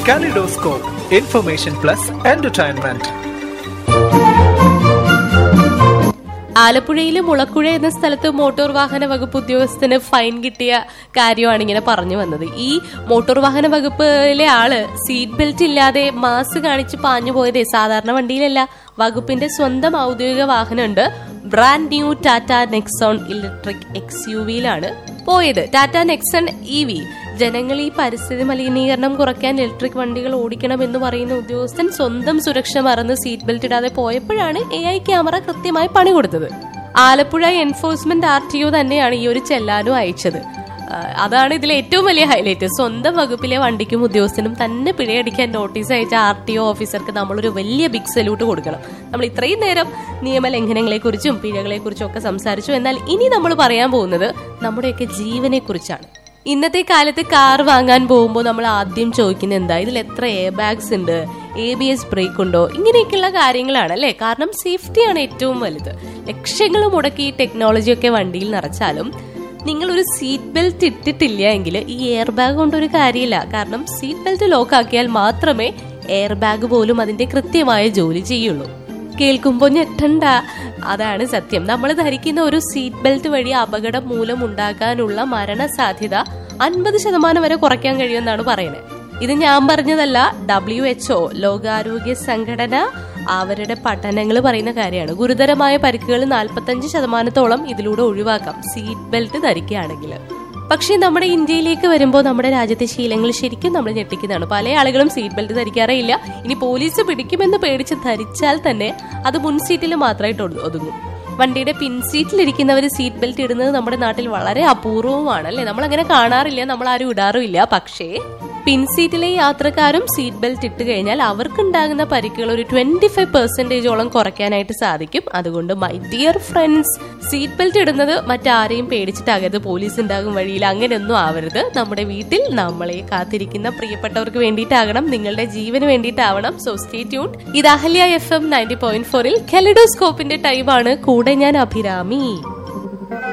Kaleidoscope, information plus entertainment. ആലപ്പുഴയിലെ മുളക്കുഴ എന്ന സ്ഥലത്ത് മോട്ടോർ വാഹന വകുപ്പ് ഉദ്യോഗസ്ഥന് ഫൈൻ കിട്ടിയ കാര്യമാണ് ഇങ്ങനെ പറഞ്ഞു വന്നത് ഈ മോട്ടോർ വാഹന വകുപ്പിലെ ആള് സീറ്റ് ബെൽറ്റ് ഇല്ലാതെ മാസ് കാണിച്ച് പാഞ്ഞു പോയതേ സാധാരണ വണ്ടിയിലല്ല വകുപ്പിന്റെ സ്വന്തം ഔദ്യോഗിക വാഹനമുണ്ട് brand new Tata Nexon electric X U വിയിലാണ് പോയത് ടാറ്റ നെക്സൺ ഇ വി ജനങ്ങൾ ഈ പരിസ്ഥിതി മലിനീകരണം കുറയ്ക്കാൻ ഇലക്ട്രിക് വണ്ടികൾ ഓടിക്കണം എന്ന് പറയുന്ന ഉദ്യോഗസ്ഥൻ സ്വന്തം സുരക്ഷ മറന്ന് സീറ്റ് ബെൽറ്റ് ഇടാതെ പോയപ്പോഴാണ് എ ഐ ക്യാമറ കൃത്യമായി പണി കൊടുത്തത് Alappuzha enforcement R T O തന്നെയാണ് ഈ ഒരു ചെല്ലാനും അയച്ചത് ആ, അതാണ് ഇതിലെ ഏറ്റവും വലിയ ഹൈലൈറ്റ് സ്വന്തം വകുപ്പിലെ വണ്ടിക്കും ഉദ്യോഗസ്ഥനും തന്നെ പിഴയടിക്കാൻ നോട്ടീസ് അയച്ച ആർ ടി ഒ ഓഫീസർക്ക് നമ്മളൊരു വലിയ ബിഗ് സല്യൂട്ട് കൊടുക്കണം നമ്മൾ ഇത്രയും നേരം നിയമലംഘനങ്ങളെക്കുറിച്ചും പിഴകളെക്കുറിച്ചും ഒക്കെ സംസാരിച്ചു എന്നാൽ ഇനി നമ്മൾ പറയാൻ പോകുന്നത് നമ്മുടെയൊക്കെ ജീവനെ കുറിച്ചാണ് ഇന്നത്തെ കാലത്ത് കാർ വാങ്ങാൻ പോകുമ്പോൾ നമ്മൾ ആദ്യം ചോദിക്കുന്നത് എന്താ ഇതിൽ എത്ര എയർ ബാഗ്സ് ഉണ്ട് എ ബി എസ് ബ്രേക്ക് ഉണ്ടോ ഇങ്ങനെയൊക്കെയുള്ള കാര്യങ്ങളാണ് അല്ലേ കാരണം സേഫ്റ്റിയാണ് ഏറ്റവും വലുത് ലക്ഷങ്ങൾ മുടക്കി ഈ ടെക്നോളജിയൊക്കെ വണ്ടിയിൽ നിറച്ചാലും നിങ്ങൾ ഒരു സീറ്റ് ബെൽറ്റ് ഇട്ടിട്ടില്ല എങ്കിൽ ഈ എയർ ബാഗ് കൊണ്ടൊരു കാര്യമില്ല കാരണം സീറ്റ് ബെൽറ്റ് ലോക്ക് ആക്കിയാൽ മാത്രമേ എയർ ബാഗ് പോലും അതിന്റെ കൃത്യമായ ജോലി ചെയ്യുള്ളൂ കേൾക്കുമ്പോൾ ഞെട്ടണ്ട അതാണ് സത്യം നമ്മൾ ധരിക്കുന്ന ഒരു സീറ്റ് ബെൽറ്റ് വഴി അപകടം മൂലം ഉണ്ടാകാനുള്ള മരണസാധ്യത അൻപത് ശതമാനം വരെ കുറയ്ക്കാൻ കഴിയുമെന്നാണ് പറയുന്നത് ഇത് ഞാൻ പറഞ്ഞതല്ല ഡബ്ല്യു എച്ച്ഒ ലോകാരോഗ്യ സംഘടന അവരുടെ പഠനങ്ങൾ പറയുന്ന കാര്യമാണ് ഗുരുതരമായ പരിക്കുകൾ നാൽപ്പത്തഞ്ച് ശതമാനത്തോളം ഇതിലൂടെ ഒഴിവാക്കാം സീറ്റ് ബെൽറ്റ് ധരിക്കുകയാണെങ്കിൽ പക്ഷേ നമ്മുടെ ഇന്ത്യയിലേക്ക് വരുമ്പോൾ നമ്മുടെ രാജ്യത്തെ ശീലങ്ങൾ ശരിക്കും നമ്മൾ ഞെട്ടിക്കുന്നതാണ് പല ആളുകളും സീറ്റ് ബെൽറ്റ് ധരിക്കാറേ ഇല്ല ഇനി പോലീസ് പിടിക്കുമെന്ന് പേടിച്ച് ധരിച്ചാൽ തന്നെ അത് മുൻ സീറ്റിൽ മാത്രമായിട്ട് ഒതു- ഒതുങ്ങും വണ്ടിയുടെ പിൻ സീറ്റിലിരിക്കുന്നവർ സീറ്റ് ബെൽറ്റ് ഇടുന്നത് നമ്മുടെ നാട്ടിൽ വളരെ അപൂർവമാണ് അല്ലേ നമ്മൾ അങ്ങനെ കാണാറില്ല നമ്മൾ ആരും ഇടാറുമില്ല പക്ഷേ പിൻ സീറ്റിലെ യാത്രക്കാരും സീറ്റ് ബെൽറ്റ് ഇട്ട് കഴിഞ്ഞാൽ അവർക്കുണ്ടാകുന്ന പരിക്കുകൾ ഒരു ട്വന്റി ഫൈവ് പെർസെന്റേജോളം കുറയ്ക്കാനായിട്ട് സാധിക്കും അതുകൊണ്ട് my dear friends seat belt ഇടുന്നത് മറ്റാരെയും പേടിച്ചിട്ടാകരുത് പോലീസ് ഉണ്ടാകും വഴിയിൽ അങ്ങനെയൊന്നും ആവരുത് നമ്മുടെ വീട്ടിൽ നമ്മളെ കാത്തിരിക്കുന്ന പ്രിയപ്പെട്ടവർക്ക് വേണ്ടിയിട്ടാകണം നിങ്ങളുടെ ജീവന് വേണ്ടിയിട്ടാവണം സോ സ്റ്റേ ട്യൂൺ ഇത് Ahalya F M ninety point ഫോറിൽ കെലഡോസ്കോപ്പിന്റെ ടൈമാണ് കൂടെ ഞാൻ അഭിരാമി